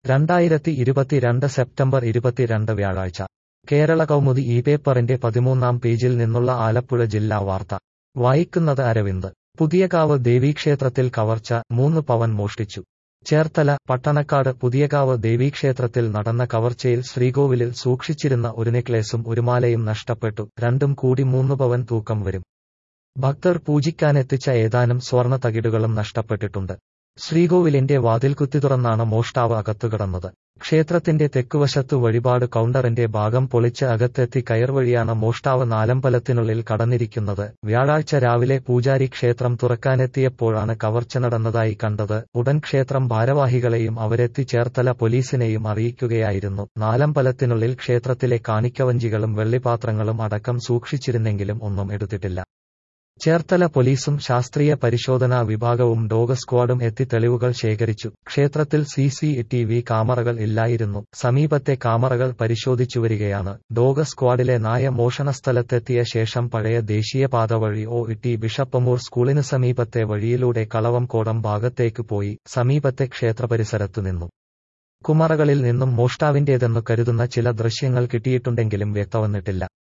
രണ്ടായിരത്തി ഇരുപത്തിരണ്ട് സെപ്റ്റംബർ ഇരുപത്തിരണ്ട് വ്യാഴാഴ്ച കേരള കൗമുദി ഈ പേപ്പറിന്റെ പതിമൂന്നാം പേജിൽ നിന്നുള്ള ആലപ്പുഴ ജില്ലാ വാർത്ത വായിക്കുന്നത് അരവിന്ദ് പുതിയകാവ് ദേവീക്ഷേത്രത്തിൽ കവർച്ച മൂന്ന് പവൻ മോഷ്ടിച്ചു ചേർത്തല പട്ടണക്കാട് പുതിയകാവ് ദേവീക്ഷേത്രത്തിൽ നടന്ന കവർച്ചയിൽ ശ്രീകോവിലിൽ സൂക്ഷിച്ചിരുന്ന ഒരു നെക്ലേസും ഒരു മാലയും നഷ്ടപ്പെട്ടു രണ്ടും കൂടി മൂന്ന് പവൻ തൂക്കം വരും ഭക്തർ പൂജിക്കാനെത്തിച്ച ഏതാനും സ്വർണ തകിടുകളും നഷ്ടപ്പെട്ടിട്ടുണ്ട് ശ്രീകോവിലിന്റെ വാതിൽ കുത്തി തുറന്നാണ് മോഷ്ടാവ് അകത്തുകടന്നത് ക്ഷേത്രത്തിന്റെ തെക്കുവശത്തു വഴിപാട് കൗണ്ടറിന്റെ ഭാഗം പൊളിച്ച് അകത്തെത്തി കയർവഴിയാണ് മോഷ്ടാവ് നാലമ്പലത്തിനുള്ളിൽ കടന്നിരിക്കുന്നത് വ്യാഴാഴ്ച രാവിലെ പൂജാരി ക്ഷേത്രം തുറക്കാനെത്തിയപ്പോഴാണ് കവർച്ച നടന്നതായി കണ്ടത് ഉടൻ ക്ഷേത്രം ഭാരവാഹികളെയും അവരെത്തി ചേർത്തല പോലീസിനെയും അറിയിക്കുകയായിരുന്നു നാലമ്പലത്തിനുള്ളിൽ ക്ഷേത്രത്തിലെ കാണിക്കവഞ്ചികളും വെള്ളിപ്പാത്രങ്ങളും അടക്കം സൂക്ഷിച്ചിരുന്നെങ്കിലും ഒന്നും എടുത്തിട്ടില്ല ചേർത്തല പോലീസും ശാസ്ത്രീയ പരിശോധനാ വിഭാഗവും ഡോഗ് സ്ക്വാഡും എത്തി തെളിവുകൾ ശേഖരിച്ചു ക്ഷേത്രത്തിൽ സി സി ടി വി ക്യാമറകൾ ഇല്ലായിരുന്നു സമീപത്തെ ക്യാമറകൾ പരിശോധിച്ചുവരികയാണ് ഡോഗ് സ്ക്വാഡിലെ നായ മോഷണ സ്ഥലത്തെത്തിയ ശേഷം പഴയ ദേശീയപാത വഴി ഒ ടി ബിഷപ്പമൂർ സ്കൂളിന് സമീപത്തെ വഴിയിലൂടെ കളവംകോടം ഭാഗത്തേക്ക് പോയി സമീപത്തെ ക്ഷേത്രപരിസരത്തു നിന്നു കുമറകളിൽ നിന്നും മോഷ്ടാവിന്റേതെന്നു കരുതുന്ന ചില ദൃശ്യങ്ങൾ കിട്ടിയിട്ടുണ്ടെങ്കിലും വ്യക്തവന്നിട്ടില്ല